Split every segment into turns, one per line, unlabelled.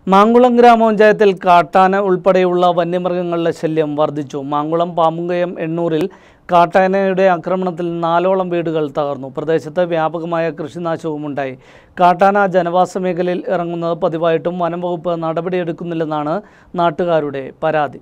മാങ്കുളം ഗ്രാമപഞ്ചായത്തിൽ കാട്ടാന ഉൾപ്പെടെയുള്ള വന്യമൃഗങ്ങളുടെ ശല്യം വർദ്ധിച്ചു മാങ്കുളം പാമ്പുങ്കയം എണ്ണൂറിൽ കാട്ടാനയുടെ ആക്രമണത്തിൽ നാലോളം വീടുകൾ തകർന്നു പ്രദേശത്ത് വ്യാപകമായ കൃഷിനാശവും ഉണ്ടായി കാട്ടാന ജനവാസ മേഖലയിൽ ഇറങ്ങുന്നത് പതിവായിട്ടും വനം വകുപ്പ് നടപടിയെടുക്കുന്നില്ലെന്നാണ് നാട്ടുകാരുടെ പരാതി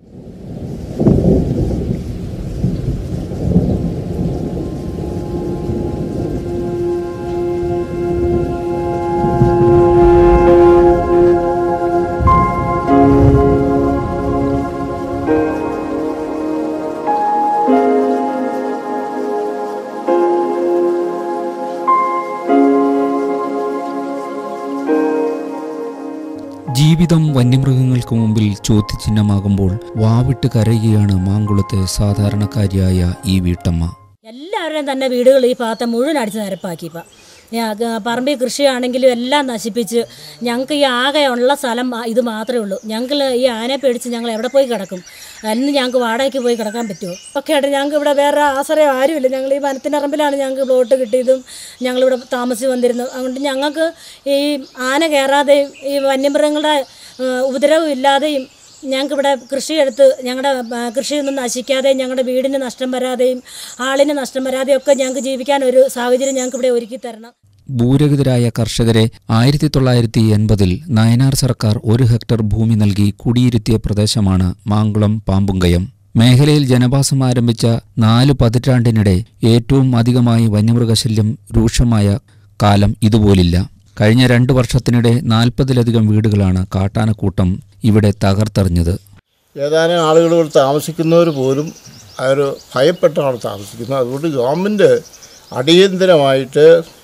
ജീവിതം വന്യമൃഗങ്ങൾക്ക് മുമ്പിൽ ചോദ്യചിഹ്നമാകുമ്പോൾ വാവിട്ട് കരയുകയാണ് മാങ്കുളത്തെ സാധാരണക്കാരിയായ ഈ വീട്ടമ്മ
എല്ലാവരുടെയും തന്നെ വീടുകൾ ഈ ഭാഗത്തെ മുഴുവൻ അടിച്ച് നിരപ്പാക്കി ഇപ്പം പറമ്പിൽ കൃഷിയാണെങ്കിലും എല്ലാം നശിപ്പിച്ച് ഞങ്ങൾക്ക് ഈ ആകെ ഉള്ള സ്ഥലം ആ- ഇത് മാത്രമേ ഉള്ളൂ ഞങ്ങൾ ഈ ആനയെ പേടിച്ച് ഞങ്ങൾ എവിടെ പോയി കിടക്കും അന്ന് ഞങ്ങൾക്ക് വാടകയ്ക്ക് പോയി കിടക്കാൻ പറ്റുമോ ഒക്കെ ആയിട്ട് ഞങ്ങൾക്ക് ഇവിടെ വേറെ ആശ്രയം ആരുമില്ല ഞങ്ങൾ ഈ വനത്തിനറമ്പിലാണ് ഞങ്ങൾക്ക് പ്ലോട്ട് കിട്ടിയതും ഞങ്ങളിവിടെ താമസിച്ച് വന്നിരുന്നത് അതുകൊണ്ട് ഞങ്ങൾക്ക് ഈ ആന കയറാതെയും ഈ വന്യമൃഗങ്ങളുടെ ഏഹ്, ഉപദ്രവം ഇല്ലാതെയും ഞങ്ങൾക്കിവിടെ കൃഷിയെടുത്ത് ഞങ്ങളുടെ ആ, കൃഷിയൊന്നും നശിക്കാതെയും ഞങ്ങളുടെ വീടിന് നഷ്ടം വരാതെയും ആളിന് നഷ്ടം വരാതെയും ഒക്കെ ഞങ്ങൾക്ക് ജീവിക്കാൻ ഒരു സാഹചര്യം ഞങ്ങൾക്ക് ഇവിടെ ഒരുക്കി തരണം
ഭൂരഹിതരായ കർഷകരെ ആയിരത്തി തൊള്ളായിരത്തി എൺപതിൽ നയനാർ സർക്കാർ ഒരു ഹെക്ടർ ഭൂമി നൽകി കുടിയിരുത്തിയ പ്രദേശമാണ് മാങ്കുളം പാമ്പുങ്കയം മേഖലയിൽ ജനവാസം ആരംഭിച്ച നാല് പതിറ്റാണ്ടിനിടെ ഏറ്റവും അധികമായി വന്യമൃഗശല്യം രൂക്ഷമായ കാലം ഇതുപോലില്ല കഴിഞ്ഞ രണ്ട് വർഷത്തിനിടെ നാൽപ്പതിലധികം വീടുകളാണ് കാട്ടാനക്കൂട്ടം ഇവിടെ തകർത്തെറിഞ്ഞത്
ഏതാനും ആളുകൾ ഇവിടെ താമസിക്കുന്നവർ പോലും അവർ ഭയപ്പെട്ടാണ് താമസിക്കുന്നത് അതുകൊണ്ട് ഗവൺമെൻറ് അടിയന്തരമായിട്ട്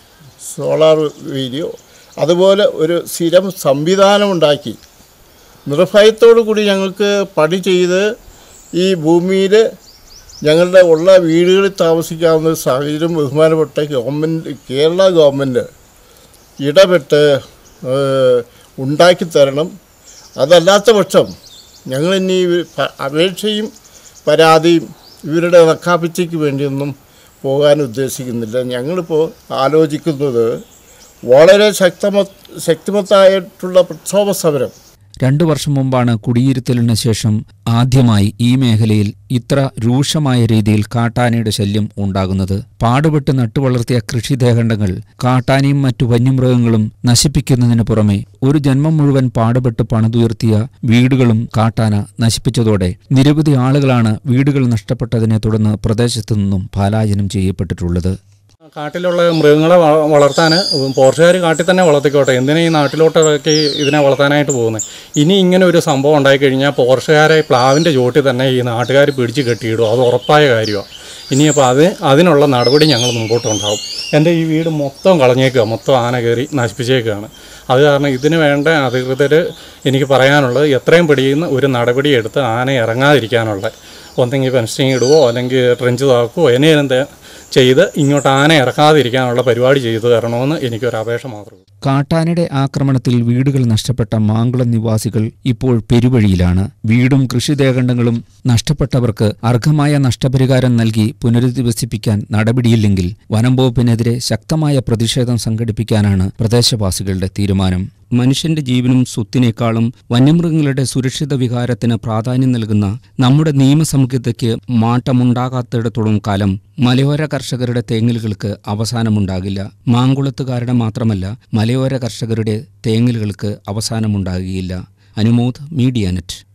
സോളാർ വീഡിയോ അതുപോലെ ഒരു സ്ഥിരം സംവിധാനം ഉണ്ടാക്കി നിർഭയത്തോടു കൂടി ഞങ്ങൾക്ക് പണി ചെയ്ത് ഈ ഭൂമിയിൽ ഞങ്ങളുടെ ഉള്ള വീടുകളിൽ താമസിക്കാവുന്ന ഒരു സാഹചര്യം ബഹുമാനപ്പെട്ട ഗവൺമെൻറ് കേരള ഗവൺമെൻറ് ഇടപെട്ട് ഏഹ്, ഉണ്ടാക്കി തരണം അതല്ലാത്ത പക്ഷം ഞങ്ങൾ ഇനി ഈ പ- അപേക്ഷയും പരാതിയും ഇവരുടെ നക്കാപ്പിച്ചയ്ക്ക് വേണ്ടിയൊന്നും പോകാൻ ഉദ്ദേശിക്കുന്നില്ല ഞങ്ങളിപ്പോൾ ആലോചിക്കുന്നത് വളരെ ശക്തമ ശക്തിമത്തായിട്ടുള്ള പ്രക്ഷോഭ സമരം
രണ്ടു വർഷം മുമ്പാണ് കുടിയിരുത്തലിന് ശേഷം ആദ്യമായി ഈ മേഖലയിൽ ഇത്ര രൂക്ഷമായ രീതിയിൽ കാട്ടാനയുടെ ശല്യം ഉണ്ടാകുന്നത് പാടുപെട്ട് നട്ടുവളർത്തിയ കൃഷിദേഹണ്ഡങ്ങൾ കാട്ടാനയും മറ്റു വന്യമൃഗങ്ങളും നശിപ്പിക്കുന്നതിന് പുറമെ ഒരു ജന്മം മുഴുവൻ പാടുപെട്ട് പണിതുയർത്തിയ വീടുകളും കാട്ടാന നശിപ്പിച്ചതോടെ നിരവധി ആളുകളാണ് വീടുകൾ നഷ്ടപ്പെട്ടതിനെ തുടർന്ന് പ്രദേശത്തു നിന്നും പലായനം ചെയ്യപ്പെട്ടിട്ടുള്ളത്
കാട്ടിലുള്ള മൃഗങ്ങളെ വ- വളർത്താൻ പോർച്ചുകാർ കാട്ടിൽ തന്നെ വളർത്തിക്കോട്ടെ എന്തിനാ ഈ നാട്ടിലോട്ടൊക്കെ ഇതിനെ വളർത്താനായിട്ട് പോകുന്നത് ഇനി ഇങ്ങനെ ഒരു സംഭവം ഉണ്ടായിക്കഴിഞ്ഞാൽ പോർച്ചുകാരെ പ്ലാവിൻ്റെ ചോട്ടിൽ തന്നെ ഈ നാട്ടുകാർ പിടിച്ച് കെട്ടിയിടും അത് ഉറപ്പായ കാര്യമാണ് ഇനിയപ്പോൾ അത് അതിനുള്ള നടപടി ഞങ്ങൾ മുമ്പോട്ടുണ്ടാവും എൻ്റെ ഈ വീട് മൊത്തം കളഞ്ഞേക്കുക മൊത്തം ആന കയറി നശിപ്പിച്ചേക്കുകയാണ് അത് കാരണം ഇതിന് വേണ്ട അധികൃതർ എനിക്ക് പറയാനുള്ളത് എത്രയും പിടിയുന്ന ഒരു നടപടി എടുത്ത് ആന ഇറങ്ങാതിരിക്കാനുള്ള ഒന്നെങ്കിൽ ഫെൻസിങ് ഇടുവോ അല്ലെങ്കിൽ ട്രെഞ്ച് താക്കുവോ എന്നെയും ചെയ്ത് ഇങ്ങോട്ട് ആന ഇറക്കാതിരിക്കാനുള്ള പരിപാടി ചെയ്തു തരണമെന്ന് എനിക്കൊരു അപേക്ഷ മാത്രമേ ഉള്ളൂ
കാട്ടാനയുടെ ആക്രമണത്തിൽ വീടുകൾ നഷ്ടപ്പെട്ട മാങ്കുളം നിവാസികൾ ഇപ്പോൾ പെരുവഴിയിലാണ് വീടും കൃഷിദേഹണ്ഡങ്ങളും നഷ്ടപ്പെട്ടവർക്ക് അർഹമായ നഷ്ടപരിഹാരം നൽകി പുനരധിവസിപ്പിക്കാൻ നടപടിയില്ലെങ്കിൽ വനം വകുപ്പിനെതിരെ ശക്തമായ പ്രതിഷേധം സംഘടിപ്പിക്കാനാണ് പ്രദേശവാസികളുടെ തീരുമാനം മനുഷ്യന്റെ ജീവനും സ്വത്തിനേക്കാളും വന്യമൃഗങ്ങളുടെ സുരക്ഷിത വികാരത്തിന് പ്രാധാന്യം നൽകുന്ന നമ്മുടെ നിയമസംഹിതയ്ക്ക് മാറ്റമുണ്ടാകാത്തിടത്തോളം കാലം മലയോര കർഷകരുടെ തേങ്ങലുകൾക്ക് അവസാനമുണ്ടാകില്ല മാങ്കുളത്തുകാരുടെ മാത്രമല്ല മലയോര കർഷകരുടെ തേങ്ങലുകൾക്ക് അവസാനമുണ്ടാകുകയില്ല അനുമോദ് മീഡിയ നെറ്റ്